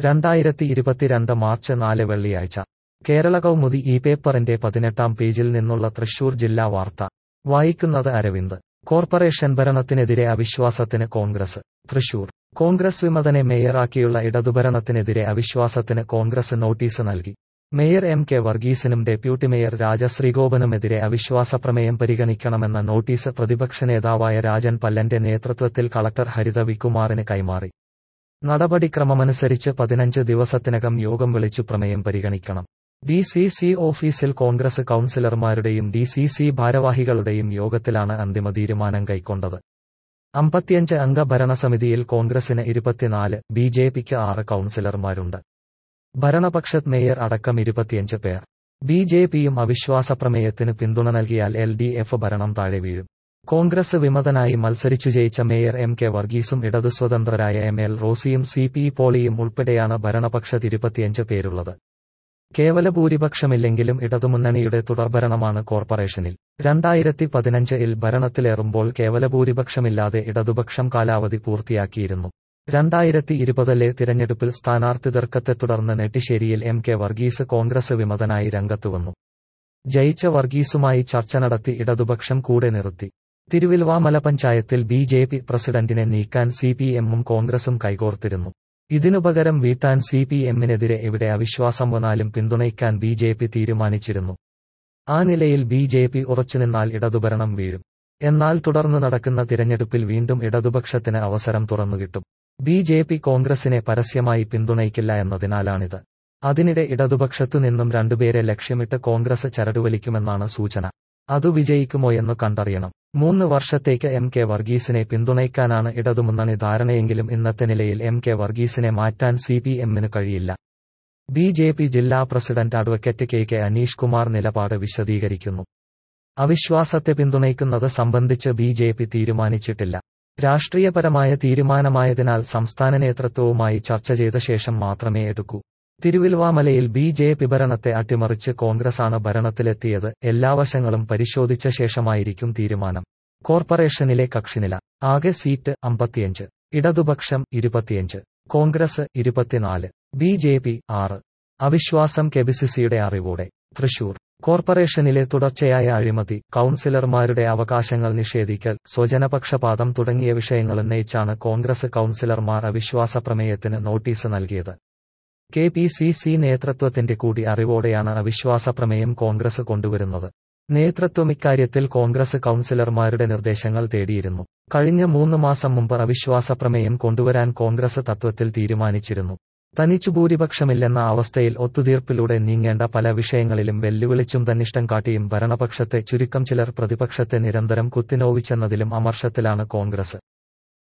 രണ്ടായിരത്തി ഇരുപത്തിരണ്ട് മാർച്ച് നാല് വെള്ളിയാഴ്ച കേരള കൗമുദി ഈ പേപ്പറിന്റെ പതിനെട്ടാം പേജിൽ നിന്നുള്ള തൃശൂർ ജില്ലാ വാർത്ത വായിക്കുന്നത് അരവിന്ദ് കോർപ്പറേഷൻ ഭരണത്തിനെതിരെ അവിശ്വാസത്തിന് കോൺഗ്രസ് തൃശൂർ കോൺഗ്രസ് വിമതനെ മേയറാക്കിയുള്ള ഇടതുഭരണത്തിനെതിരെ അവിശ്വാസത്തിന് കോൺഗ്രസ് നോട്ടീസ് നൽകി മേയർ എം കെ വർഗീസിനും ഡെപ്യൂട്ടി മേയർ രാജശ്രീഗോപനുമെതിരെ അവിശ്വാസപ്രമേയം പരിഗണിക്കണമെന്ന നോട്ടീസ് പ്രതിപക്ഷ നേതാവായ രാജൻ പല്ലന്റെ നേതൃത്വത്തിൽ കളക്ടർ ഹരിത വികുമാറിന് കൈമാറി നടപടിക്രമമനുസരിച്ച് പതിനഞ്ച് ദിവസത്തിനകം യോഗം വിളിച്ചു പ്രമേയം പരിഗണിക്കണം ഡി സി സി ഓഫീസിൽ കോൺഗ്രസ് കൌൺസിലർമാരുടെയും ഡി സി സി ഭാരവാഹികളുടെയും യോഗത്തിലാണ് അന്തിമ തീരുമാനം കൈക്കൊണ്ടത് അമ്പത്തിയഞ്ച് അംഗ ഭരണസമിതിയിൽ കോൺഗ്രസിന് ഇരുപത്തിനാല് ബി ജെ പിക്ക് ആറ് കൌൺസിലർമാരുണ്ട് ഭരണപക്ഷത്ത് മേയർ അടക്കം ഇരുപത്തിയഞ്ച് പേർ ബി ജെ പിയും അവിശ്വാസ പ്രമേയത്തിന് പിന്തുണ നൽകിയാൽ എൽ ഡി എഫ് ഭരണം താഴെ വീഴും കോൺഗ്രസ് വിമതനായി മത്സരിച്ചു ജയിച്ച മേയർ എം കെ വർഗീസും ഇടതു സ്വതന്ത്രരായ എം എൽ റോസിയും സി പി പോളിയും ഉൾപ്പെടെയാണ് ഭരണപക്ഷത്ത് ഇരുപത്തിയഞ്ച് പേരുള്ളത് കേവല ഭൂരിപക്ഷമില്ലെങ്കിലും ഇടതുമുന്നണിയുടെ തുടർഭരണമാണ് കോർപ്പറേഷനിൽ രണ്ടായിരത്തി പതിനഞ്ചിൽ ഭരണത്തിലേറുമ്പോൾ കേവല ഭൂരിപക്ഷമില്ലാതെ ഇടതുപക്ഷം കാലാവധി പൂർത്തിയാക്കിയിരുന്നു രണ്ടായിരത്തി ഇരുപതിലെ തിരഞ്ഞെടുപ്പിൽ സ്ഥാനാർത്ഥി തർക്കത്തെ തുടർന്ന് നെട്ടിശ്ശേരിയിൽ എം കെ വർഗീസ് കോൺഗ്രസ് വിമതനായി രംഗത്തുവന്നു ജയിച്ച വർഗീസുമായി ചർച്ച നടത്തി ഇടതുപക്ഷം കൂടെ നിർത്തി തിരുവിൽവാമല പഞ്ചായത്തിൽ ബി ജെ പി പ്രസിഡന്റിനെ നീക്കാൻ സി പി എമ്മും കോൺഗ്രസും കൈകോർത്തിരുന്നു ഇതിനുപകരം വീട്ടാൻ സി പി എമ്മിനെതിരെ എവിടെ അവിശ്വാസം വന്നാലും പിന്തുണയ്ക്കാൻ ബി ജെ പി തീരുമാനിച്ചിരുന്നു ആ നിലയിൽ ബി ജെ പി ഉറച്ചുനിന്നാൽ ഇടതുഭരണം വീഴും എന്നാൽ തുടർന്ന് നടക്കുന്ന തിരഞ്ഞെടുപ്പിൽ വീണ്ടും ഇടതുപക്ഷത്തിന് അവസരം തുറന്നുകിട്ടും ബി ജെ പി കോൺഗ്രസിനെ പരസ്യമായി പിന്തുണയ്ക്കില്ല എന്നതിനാലാണിത് അതിനിടെ ഇടതുപക്ഷത്തു നിന്നും രണ്ടുപേരെ ലക്ഷ്യമിട്ട് കോൺഗ്രസ് ചരടുവലിക്കുമെന്നാണ് സൂചന അതു വിജയിക്കുമോയെന്ന് കണ്ടറിയണം മൂന്ന് വർഷത്തേക്ക് എം കെ വർഗീസിനെ പിന്തുണയ്ക്കാനാണ് ഇടതുമുന്നണി ധാരണയെങ്കിലും ഇന്നത്തെ നിലയിൽ എം കെ വർഗീസിനെ മാറ്റാൻ സി പി എമ്മിന് കഴിയില്ല ബി ജെ പി ജില്ലാ president advocate K K Aneesh Kumar നിലപാട് വിശദീകരിക്കുന്നു അവിശ്വാസത്തെ പിന്തുണയ്ക്കുന്നത് സംബന്ധിച്ച് ബി ജെ പി തീരുമാനിച്ചിട്ടില്ല രാഷ്ട്രീയപരമായ തീരുമാനമായതിനാൽ സംസ്ഥാന നേതൃത്വവുമായി ചർച്ച ചെയ്ത ശേഷം മാത്രമേ എടുക്കൂ തിരുവിൽവാമലയിൽ ബി ജെ പി ഭരണത്തെ അട്ടിമറിച്ച് കോൺഗ്രസാണ് ഭരണത്തിലെത്തിയത് എല്ലാ വശങ്ങളും പരിശോധിച്ച ശേഷമായിരിക്കും തീരുമാനം കോർപ്പറേഷനിലെ കക്ഷിനില ആകെ സീറ്റ് അമ്പത്തിയഞ്ച് ഇടതുപക്ഷം ഇരുപത്തിയഞ്ച് കോൺഗ്രസ് ഇരുപത്തിനാല് ബി ജെ പി ആറ് അവിശ്വാസം കെബിസിസിയുടെ അറിവോടെ തൃശൂർ കോർപ്പറേഷനിലെ തുടർച്ചയായ അഴിമതി കൌൺസിലർമാരുടെ അവകാശങ്ങൾ നിഷേധിക്കൽ സ്വജനപക്ഷപാതം തുടങ്ങിയ വിഷയങ്ങൾ ഉന്നയിച്ചാണ് കോൺഗ്രസ് കൌൺസിലർമാർ അവിശ്വാസ പ്രമേയത്തിന് നോട്ടീസ് നൽകിയത് കെ പി സി സി നേതൃത്വത്തിന്റെ കൂടി അറിവോടെയാണ് അവിശ്വാസ പ്രമേയം കോൺഗ്രസ് കൊണ്ടുവരുന്നത് നേതൃത്വം ഇക്കാര്യത്തിൽ കോൺഗ്രസ് കൌൺസിലർമാരുടെ നിർദ്ദേശങ്ങൾ തേടിയിരുന്നു കഴിഞ്ഞ മൂന്ന് മാസം മുമ്പ് അവിശ്വാസ പ്രമേയം കൊണ്ടുവരാൻ കോൺഗ്രസ് തത്വത്തിൽ തീരുമാനിച്ചിരുന്നു തനിച്ചു ഭൂരിപക്ഷമില്ലെന്ന അവസ്ഥയിൽ ഒത്തുതീർപ്പിലൂടെ നീങ്ങേണ്ട പല വിഷയങ്ങളിലും വെല്ലുവിളിച്ചും തന്നിഷ്ടം കാട്ടിയും ഭരണപക്ഷത്തെ ചുരുക്കം ചിലർ പ്രതിപക്ഷത്തെ നിരന്തരം കുത്തിനോവിച്ചെന്നതിലും അമർഷത്തിലാണ് കോൺഗ്രസ്